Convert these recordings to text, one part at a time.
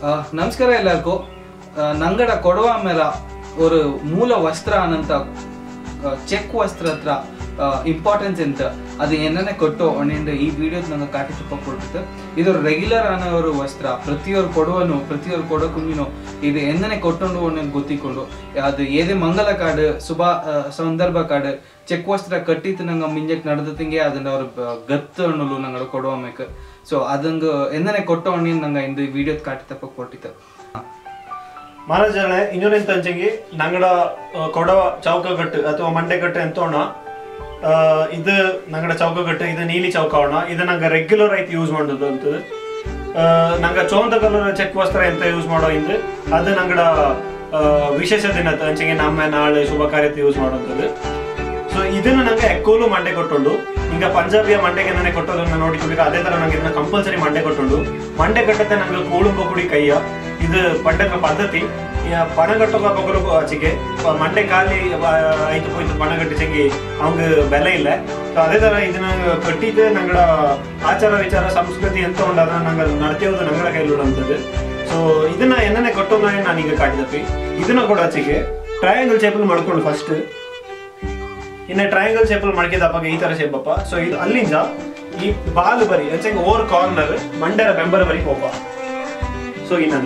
அஹ், நமஸ்கார எல்லாருக்கும் அஹ், ನಂಗಡ ಕೊಡವ ಮೇಲೆ ஒரு ಮೂಲ ವಸ್ತ್ರ ಅನಂತ ಚೆಕ್ ವಸ್ತ್ರ ಹತ್ರ ಇಂಪಾರ್ಟೆನ್ಸ್ ಎಂತ ಅದು ಏನನ್ನೇ ಕೊಟ್ಟು ಅಣ್ಣಿಂದ ಈ ವಿಡಿಯೋದ ನಂಗೆ ಕಾಟಿ ತುಪ್ಪ ಕೊಟ್ಟಿತ್ತು ಇದು ರೆಗ್ಯುಲರ್ ಆನ ஒரு ವಸ್ತ್ರ ಪ್ರತಿಯೊರು ಕೊಡುವನು ಪ್ರತಿಯೊರು ಕೊಡೋ ಕುಂಜಿನು ಇದು ಎಂದನೆ ಕೊಟ್ಟೊಂಡು ಒಣ್ಣೆ ಗೊತ್ತಿಕೊಂಡು ಅದು ಏದೇ ಮಂಗಲ ಕಾಡು ಶುಭ ಆ, ಸಂದರ್ಭ ಕಾಡು ಚೆಕ್ ವಸ್ತ್ರ ಕಟ್ಟಿತ್ತು ನಂಗೆ ಮಿಂಜಕ್ ನಡೆದತಿಂಗೆ ಅದನ್ನ ಅವ್ರು ಬ- ಗತ್ತು ಅನ್ನಲು ನಂಗೆ ಕೊಡುವ ಮೇಕ್ ಸೊ ಅದಂಗ ಎಂದನೆ ಕೊಟ್ಟೋ ಅಣ್ಣಿನ ನಂಗೆ ಇಂದು ವಿಡಿಯೋದ ಕಾಟಿ ತಪ್ಪ ಕೊಟ್ಟಿತ್ತು ಮಹಾರಾಜರೇ ಇನ್ನೊಂದು ಅಂಚೆಗೆ ನಂಗಡ ಕೊಡವ ಚೌಕಗಟ್ಟು ಅಥವಾ ಮಂಡೆಗಟ್ಟು ಎಂತೋಣ ಇದು ನಂಗಡ ಚೌಕಗಟ್ಟು ಇದು ನೀಲಿ ಚೌಕವಣ ಇದು ನಂಗೆ ರೆಗ್ಯುಲರ್ ಆಯ್ತು ಯೂಸ್ ಮಾಡೋದು ಅಂತದ್ದು ನಂಗೆ ಚೋಂದ ಕಲರ್ ಚೆಕ್ ವಸ್ತ್ರ ಎಂತ ಯೂಸ್ ಮಾಡೋ ಇಂದು ಅದು ನಂಗಡ ಆ, ವಿಶೇಷ ದಿನ ಅಂಚೆಗೆ ನಮ್ಮ ನಾಳೆ ಶುಭ ಕಾರ್ಯಕ್ಕೆ ಯೂಸ್ ಮಾಡೋಂಥದ್ದು ಸೊ ಇದನ್ನ ನಂಗೆ ಎಕ್ಕೋಲು ಮಂಡೆ ಕೊಟ್ಟುಂಡು ಈಗ ಪಂಜಾಬಿಯ ಮಂಡೆಗೆ ನನಗೆ ಕೊಟ್ಟೋದನ್ನ ನೋಡಿಕೊಂಡು ಅದೇ ತರ ನಂಗೆ ಇದನ್ನ ಕಂಪಲ್ಸರಿ ಮಂಡೆ ಕೊಟ್ಟುಂಡು ಮಂಡೆ ಕಟ್ಟತ್ತೆ ನಂಗೆ ಕೂಳುಂಬ ಕುಡಿ ಕೈಯ ಇದು ಪಡ್ಡಕ ಪದ್ಧತಿ ಈ ಪಣ ಕಟ್ಟೋಕ ಬಗಲು ಆಚೆಗೆ ಪ- ಮಂಡೆ ಖಾಲಿ ಐದು ಹೋಯ್ತು ಪಣ ಕಟ್ಟಿಸಂಗಿ ಅವಂಗ ಬೆಲೆ ಇಲ್ಲ ಸೊ ಅದೇ ತರ ಇದನ್ನ ಕಟ್ಟಿದ್ದು ನಂಗಡ ಆಚಾರ ವಿಚಾರ ಸಂಸ್ಕೃತಿ ಎಂತ ಉಂಟು ಅದನ್ನ ನಂಗೆ ನಡ್ತಿಯೋದು ನಂಗಡ ಕೈಲುಡಂಥದ್ದು ಸೊ ಇದನ್ನ ಎಣ್ಣನೆ ಕೊಟ್ಟೋದ ನಾನು ಈಗ ಕಾಟಿದಪ್ಪಿ ಇದನ್ನ ಕೂಡ ಆಚೆಗೆ ಟ್ರಯಾಂಗಲ್ ಶೇಪಲ್ಲಿ ಮಾಡ್ಕೊಂಡು ಫಸ್ಟ್ ಇನ್ನು ಟ್ರಯಾಂಗಲ್ ಶೇಪಲ್ಲಿ ಮಾಡ್ಕಿದಪ್ಪ ಈ ತರ ಶೇಪ್ ಅಪ್ಪ ಸೊ ಇದು ಅಲ್ಲಿಂದ ಈ ಬಾಲು ಬರಿ ಹೆಚ್ಚಾಗಿ ಓವರ್ ಕಾರ್ನರ್ ಮಂಡ್ಯರ ಬೆಂಬರ ಬರಿ ಹೋಪ ಸೊ ಇನ್ನೊಂದು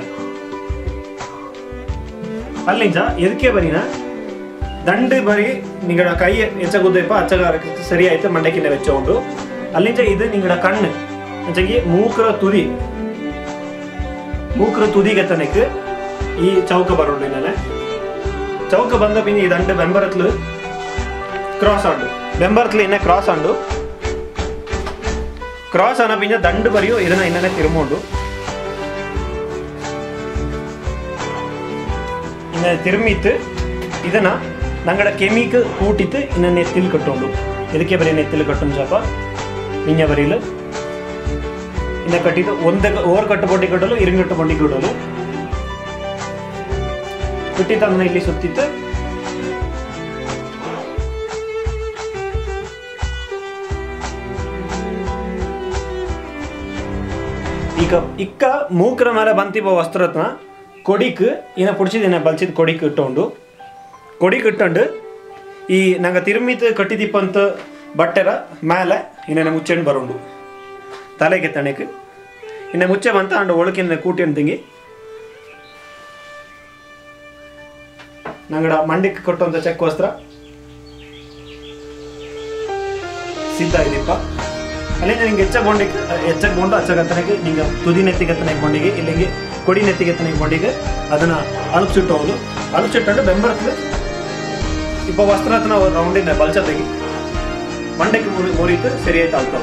ಅಲ್ಲಿಂದ ಎದಕ್ಕೆ ಬರಿನ ದಂಡು ಬರಿ ನಿಂಗಡ ಕೈ ಹೆಚ್ಚಗುದ್ದಪ್ಪ ಅಚ್ಚಗ ಸರಿ ಆಯ್ತು ಮಂಡಕ್ಕಿಂತ ವೆಚ್ಚಗೊಂಡು ಅಲ್ಲಿಂದ ಇದು ನಿಂಗಡ ಕಣ್ಣು ಹೆಚ್ಚಾಗಿ ಮೂಕರ ತುದಿ ಮೂಕರ ತುದಿಗೆ ತನಕ ಈ ಚೌಕ ಬರೋಣ ಚೌಕ ಬಂದ ಪಿನ್ ಈ ದಂಡು ಬೆಂಬರತ್ಲು ക്രോസ് ഉണ്ട് ബെമ്പർത്തിൽ ഇന്നെ ക്രോസ് ഉണ്ട് ಕ್ರಾಸ್ ಅನ್ನ ಪಿಂಜ ದಂಡು ಬರಿಯೋ ಇದನ್ನ ಇನ್ನೇ ತಿರುಮೋಂಡು ಇನ್ನ ತಿರುಮಿತ್ತು ಇದನ್ನ ನಂಗಡ ಕೆಮಿಕ್ ಕೂಟಿತ್ತು ಇನ್ನ ನೆತ್ತಿಲ್ ಕಟ್ಟೋಂಡು ಇದಕ್ಕೆ ಬರೀ ನೆತ್ತಿಲ್ ಕಟ್ಟೊಂಡು ಸ್ವಲ್ಪ ಪಿಂಜ ಬರೀಲು ಇನ್ನ ಕಟ್ಟಿದ್ದು ಒಂದೇ ಓವರ್ ಕಟ್ಟು ಬೊಂಡಿ ಕಟ್ಟಲು ಇರುಗಟ್ಟು ಬೊಂಡಿ ಕಟ್ಟಲು ಕಟ್ಟಿತ್ತು ಅದನ್ನ ಇಲ್ಲಿ ಸುತ್ತಿತ್ತು ಈಗ ಇಕ್ಕ ಮೂಕರ ಮೇಲೆ ಬಂತಿಪ್ಪ ವಸ್ತ್ರತ್ನ ಕೊಡಿಕ್ ಏನ ಪುಡ್ಸಿದ್ದೇನೆ ಬಲ್ಸಿದ ಕೊಡಿಕ್ ಇಟ್ಟುಕೊಂಡು ಕೊಡಿಕ್ ಇಟ್ಟುಂಡು ಈ ನಂಗೆ ತಿರುಮಿತ್ ಕಟ್ಟಿದಿಪ್ಪಂತ ಬಟ್ಟೆರ ಮೇಲೆ ಇನ್ನೇನು ಮುಚ್ಚೆಂಡು ಬರೋಂಡು ತಲೆಗೆ ತಣೆಕ್ ಇನ್ನು ಮುಚ್ಚೆ ಬಂತ ಅಂಡು ಒಳಕಿನ ಕೂಟಿ ಅಂತಿಂಗಿ ನಂಗಡ ಮಂಡಿಗೆ ಕಟ್ಟುವಂಥ ಚೆಕ್ ವಸ್ತ್ರ ಸಿದ್ಧ ಇದಿಪ್ಪ ಅಲ್ಲಿಂದ ನಿಂಗೆ ಹೆಚ್ಚ ಗೊಂಡಿಗೆ ಹೆಚ್ಚ ಗೊಂಡು ಹಚ್ಚಗತ್ತನೆಗೆ ನಿಂಗೆ ತುದಿ ನೆತ್ತಿಗೆತ್ತನೆಗೆ ಗೊಂಡಿಗೆ ಇಲ್ಲಿಗೆ ಕೊಡಿ ನೆತ್ತಿಗೆತ್ತನೆಗೆ ಗೊಂಡಿಗೆ ಅದನ್ನ ಅಲುಪ್ಸಿಟ್ಟು ಹೋದು ಅಲುಪ್ಸಿಟ್ಟು ಬೆಂಬರತ್ಲೆ ಇಪ್ಪ ವಸ್ತ್ರತ್ನ ರೌಂಡಿನ ಬಲ್ಚ ತೆಗಿ ಮಂಡಕ್ಕೆ ಮುರಿ ಮುರಿತು ಸರಿಯಾಯ್ತು ಆಗ್ತವ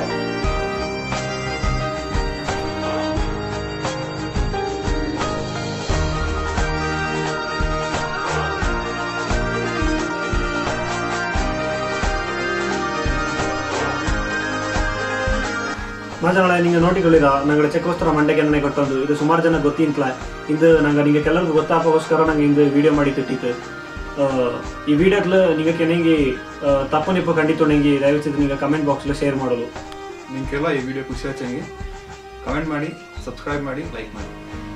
ಮಾಜಗಳ ನಿಂಗೆ ನೋಟಿಗಳಿಗ ನಂಗೆ ಚೆಕ್ಕೋಸ್ಕರ ಮಂಡೆಗೆ ನನಗೆ ಕೊಟ್ಟೊಂದು ಇದು ಸುಮಾರು ಜನ ಗೊತ್ತಿಂತ್ಲ ಇದು ನಂಗೆ ನಿಂಗೆ ಕೆಲವ್ರಿಗೆ ಗೊತ್ತಾಗೋಸ್ಕರ ನಂಗೆ ಇಂದು ವಿಡಿಯೋ ಮಾಡಿ ತಿಟ್ಟಿತ್ತು ಆ, ಈ ವಿಡಿಯೋದಲ್ಲಿ ನಿಂಗೆ ಕೆನಂಗಿ ತಪ್ಪು ನಿಪ್ಪು ಖಂಡಿತ ನಂಗೆ ದಯವಿಟ್ಟು ನಿಂಗೆ ಕಮೆಂಟ್ ಬಾಕ್ಸ್లో ಶೇರ್ ಮಾಡೋದು ನಿಮ್ಗೆಲ್ಲ ಈ ವಿಡಿಯೋ ಖುಷಿ ಹಚ್ಚಂಗೆ ಕಮೆಂಟ್ ಮಾಡಿ ಸಬ್ಸ್ಕ್ರೈಬ್ ಮಾಡಿ ಲೈಕ್ ಮಾಡಿ